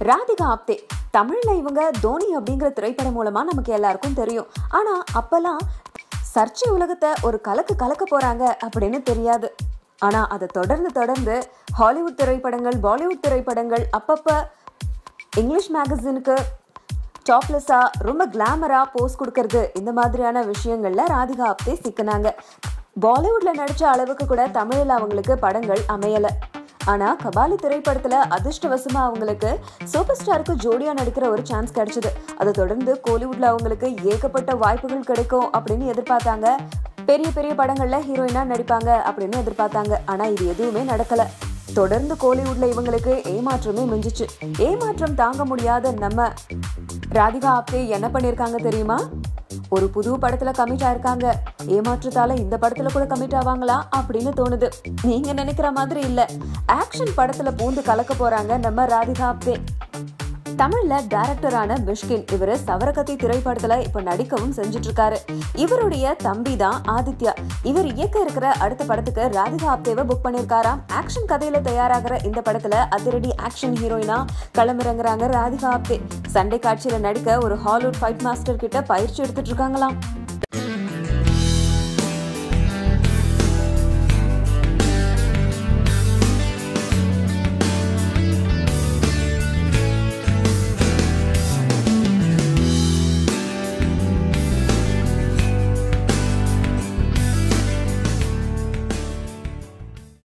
ராதிகா ஆப்தே தமிழ்ல இவங்க தோனி அப்படிங்கிற திரைப்படம் மூலமா நமக்கு எல்லாருக்கும் தெரியும் ஆனா அப்பெல்லாம் சர்ச்சை உலகத்தை ஒரு கலக்கு கலக்க போறாங்க அப்படின்னு தெரியாது ஆனா அதை தொடர்ந்து தொடர்ந்து ஹாலிவுட் திரைப்படங்கள் பாலிவுட் திரைப்படங்கள் அப்பப்ப இங்கிலீஷ் மேகசினுக்கு டாப்லெஸ்ஸா ரொம்ப கிளாமரா போஸ் கொடுக்கறது இந்த மாதிரியான விஷயங்கள்ல ராதிகா ஆப்தே சிக்கினாங்க பாலிவுட்ல நடிச்ச அளவுக்கு கூட தமிழில் அவங்களுக்கு படங்கள் அமையல ஆனா கபாலி திரைப்படத்துல அதிர்ஷ்டவசமா அவங்களுக்கு சூப்பர் ஸ்டாருக்கு ஜோடியா நடிக்கிற ஒரு சான்ஸ் கிடைச்சது அதை தொடர்ந்து கோலிவுட்ல அவங்களுக்கு ஏகப்பட்ட வாய்ப்புகள் கிடைக்கும் அப்படின்னு எதிர்பார்த்தாங்க பெரிய பெரிய படங்கள்ல ஹீரோயினா நடிப்பாங்க அப்படின்னு எதிர்பார்த்தாங்க ஆனா இது எதுவுமே நடக்கல தொடர்ந்து கோலிவுட்ல இவங்களுக்கு ஏமாற்றமே மிஞ்சிச்சு ஏமாற்றம் தாங்க முடியாத நம்ம ராதிகா ஆப்தே என்ன பண்ணிருக்காங்க தெரியுமா ஒரு புது படத்துல கமிட் ஆயிருக்காங்க ஏமாற்றத்தால இந்த படத்துல கூட கமிட் ஆவாங்களா அப்படின்னு தோணுது நீங்க நினைக்கிற மாதிரி இல்ல ஆக்ஷன் படத்துல பூந்து கலக்க போறாங்க நம்ம ராதிகா ஆப்தே தமிழ்ல டைரக்டரான மிஷ்கின் இவரு சவரகத்தி திரைப்படத்துல இப்ப நடிக்கவும் செஞ்சுட்டு இருக்காரு இவருடைய தம்பி தான் ஆதித்யா இவர் இயக்க இருக்கிற அடுத்த படத்துக்கு ராதிகா ஆப்தேவை புக் பண்ணிருக்காராம் ஆக்ஷன் கதையில தயாராகிற இந்த படத்துல அதிரடி ஆக்ஷன் ஹீரோயினா களமிறங்குறாங்க ராதிகா ஆப்தே சண்டை காட்சியில நடிக்க ஒரு ஹாலிவுட் ஃபைட் மாஸ்டர் கிட்ட பயிற்சி எடுத்துட்டு இருக்காங்களாம்